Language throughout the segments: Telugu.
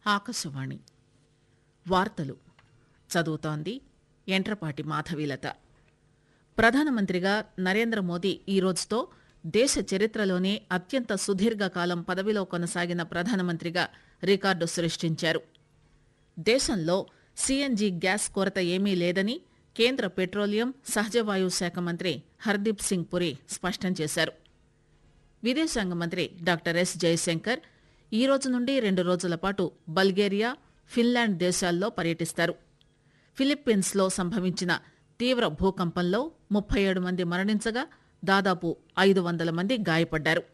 ఆకాశవాణి వార్తలు చదువుతోంది ఎంట్రపాటి మాధవీలత ప్రధానమంత్రిగా నరేంద్ర మోదీ ఈ రోజుతో దేశ చరిత్రలోనే అత్యంత సుదీర్ఘకాలం పదవిలో కొనసాగిన ప్రధానమంత్రిగా రికార్డు సృష్టించారు దేశంలో సీఎన్జీ గ్యాస్ కొరత ఏమీ లేదని కేంద్ర పెట్రోలియం సహజవాయు శాఖ మంత్రి హర్దీప్ సింగ్ పురి స్పష్టం చేశారు విదేశాంగ మంత్రి డాక్టర్ ఎస్ జయశంకర్ ఈ రోజు నుండి రెండు రోజుల పాటు బల్గేరియా ఫిన్లాండ్ దేశాల్లో పర్యటిస్తారు ఫిలిప్పీన్స్లో సంభవించిన తీవ్ర భూకంపంలో ముప్పై ఏడు మంది మరణించగా దాదాపు ఐదు వందల మంది గాయపడ్డారు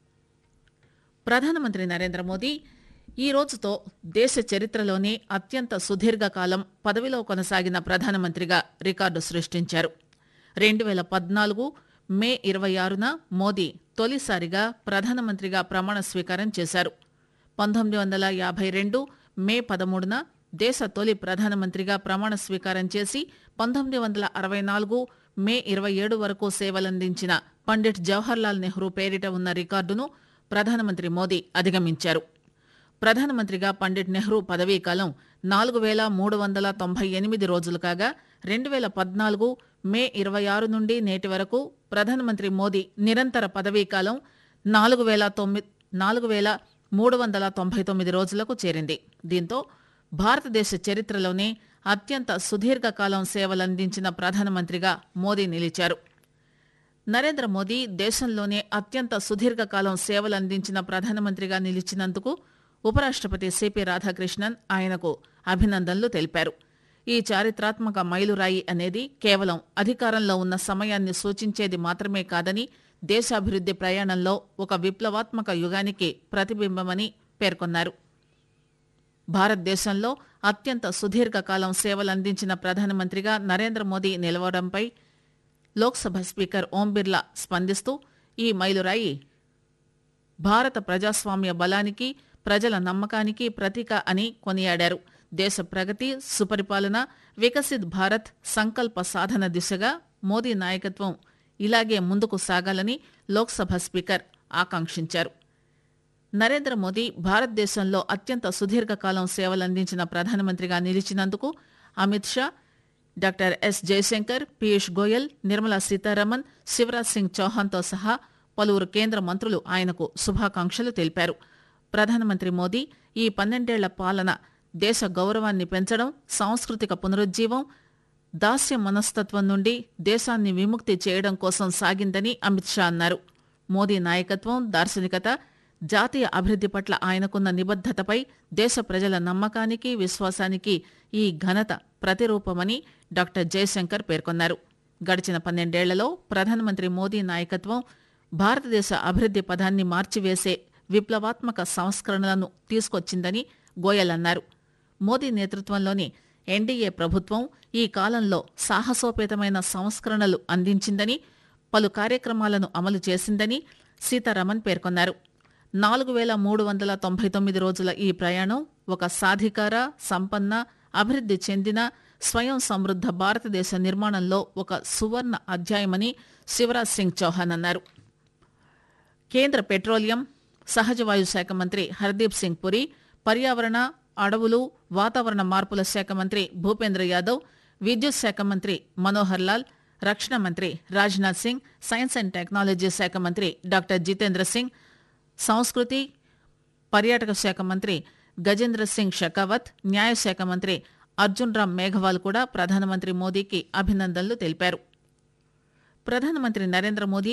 ప్రధానమంత్రి నరేంద్ర మోదీ ఈ రోజుతో దేశ చరిత్రలోనే అత్యంత సుదీర్ఘకాలం పదవిలో కొనసాగిన ప్రధానమంత్రిగా రికార్డు సృష్టించారు రెండు వేల పద్నాలుగు మే ఇరవై ఆరున మోదీ తొలిసారిగా ప్రధానమంత్రిగా ప్రమాణ స్వీకారం చేశారు పంతొమ్మిది వందల యాభై రెండు మే పదమూడున దేశ తొలి ప్రధానమంత్రిగా ప్రమాణ స్వీకారం చేసి పంతొమ్మిది వందల అరవై నాలుగు మే ఇరవై ఏడు వరకు సేవలందించిన పండిట్ జవహర్లాల్ నెహ్రూ పేరిట ఉన్న రికార్డును ప్రధానమంత్రి మోదీ అధిగమించారు ప్రధానమంత్రిగా పండిట్ నెహ్రూ పదవీకాలం నాలుగు వేల మూడు వందల తొంభై ఎనిమిది రోజులు కాగా రెండు వేల పద్నాలుగు మే ఇరవై ఆరు నుండి నేటి వరకు ప్రధానమంత్రి మోదీ నిరంతర పదవీకాలం నాలుగు వేల తొమ్మిది నాలుగు వేల మూడు వందల తొంభై తొమ్మిది రోజులకు చేరింది దీంతో భారతదేశ చరిత్రలోనే అత్యంత సుదీర్ఘకాలం సేవలందించిన ప్రధానమంత్రిగా మోదీ నిలిచారు నరేంద్ర మోదీ దేశంలోనే అత్యంత సుదీర్ఘకాలం సేవలందించిన ప్రధానమంత్రిగా నిలిచినందుకు ఉపరాష్టపతి సిపి రాధాకృష్ణన్ ఆయనకు అభినందనలు తెలిపారు ఈ చారిత్రాత్మక మైలురాయి అనేది కేవలం అధికారంలో ఉన్న సమయాన్ని సూచించేది మాత్రమే కాదని దేశాభివృద్ది ప్రయాణంలో ఒక విప్లవాత్మక యుగానికి ప్రతిబింబమని పేర్కొన్నారు భారతదేశంలో అత్యంత సుదీర్ఘకాలం సేవలందించిన ప్రధానమంత్రిగా నరేంద్ర మోదీ నిలవడంపై లోక్సభ స్పీకర్ ఓం బిర్లా స్పందిస్తూ ఈ మైలురాయి భారత ప్రజాస్వామ్య బలానికి ప్రజల నమ్మకానికి ప్రతీక అని కొనియాడారు దేశ ప్రగతి సుపరిపాలన వికసిత్ భారత్ సంకల్ప సాధన దిశగా మోదీ నాయకత్వం ఇలాగే ముందుకు సాగాలని లోక్సభ స్పీకర్ ఆకాంక్షించారు నరేంద్ర మోదీ భారతదేశంలో అత్యంత సుదీర్ఘకాలం సేవలందించిన ప్రధానమంత్రిగా నిలిచినందుకు అమిత్ షా డాక్టర్ ఎస్ జయశంకర్ పీయూష్ గోయల్ నిర్మలా సీతారామన్ శివరాజ్ సింగ్ చౌహాన్తో సహా పలువురు కేంద్ర మంత్రులు ఆయనకు శుభాకాంక్షలు తెలిపారు ప్రధానమంత్రి మోదీ ఈ పన్నెండేళ్ల పాలన దేశ గౌరవాన్ని పెంచడం సాంస్కృతిక పునరుజ్జీవం దాస్య మనస్తత్వం నుండి దేశాన్ని విముక్తి చేయడం కోసం సాగిందని అమిత్ షా అన్నారు మోదీ నాయకత్వం దార్శనికత జాతీయ అభివృద్ది పట్ల ఆయనకున్న నిబద్దతపై దేశ ప్రజల నమ్మకానికి విశ్వాసానికి ఈ ఘనత ప్రతిరూపమని డాక్టర్ జయశంకర్ పేర్కొన్నారు గడిచిన పన్నెండేళ్లలో ప్రధానమంత్రి మోదీ నాయకత్వం భారతదేశ అభివృద్ది పదాన్ని మార్చివేసే విప్లవాత్మక సంస్కరణలను తీసుకొచ్చిందని గోయల్ అన్నారు మోదీ నేతృత్వంలోని ఎన్డీఏ ప్రభుత్వం ఈ కాలంలో సాహసోపేతమైన సంస్కరణలు అందించిందని పలు కార్యక్రమాలను అమలు చేసిందని సీతారామన్ పేర్కొన్నారు నాలుగు వేల మూడు వందల తొంభై తొమ్మిది రోజుల ఈ ప్రయాణం ఒక సాధికార సంపన్న అభివృద్ది చెందిన స్వయం సమృద్ధ భారతదేశ నిర్మాణంలో ఒక సువర్ణ అధ్యాయమని శివరాజ్ సింగ్ చౌహాన్ అన్నారు కేంద్ర పెట్రోలియం సహజవాయు శాఖ మంత్రి హర్దీప్ సింగ్ పురి పర్యావరణ అడవులు వాతావరణ మార్పుల శాఖ మంత్రి భూపేంద్ర యాదవ్ విద్యుత్ శాఖ మంత్రి మనోహర్ లాల్ రక్షణ మంత్రి Rajnath Singh science and technology శాఖ మంత్రి డాక్టర్ జితేంద్ర సింగ్ సంస్కృతి పర్యాటక శాఖ మంత్రి గజేంద్ర సింగ్ షెకావత్ న్యాయశాఖ మంత్రి అర్జున్ రామ్ మేఘవాల్ కూడా ప్రధానమంత్రి మోదీకి అభినందనలు తెలిపారు ప్రధానమంత్రి నరేంద్ర మోదీ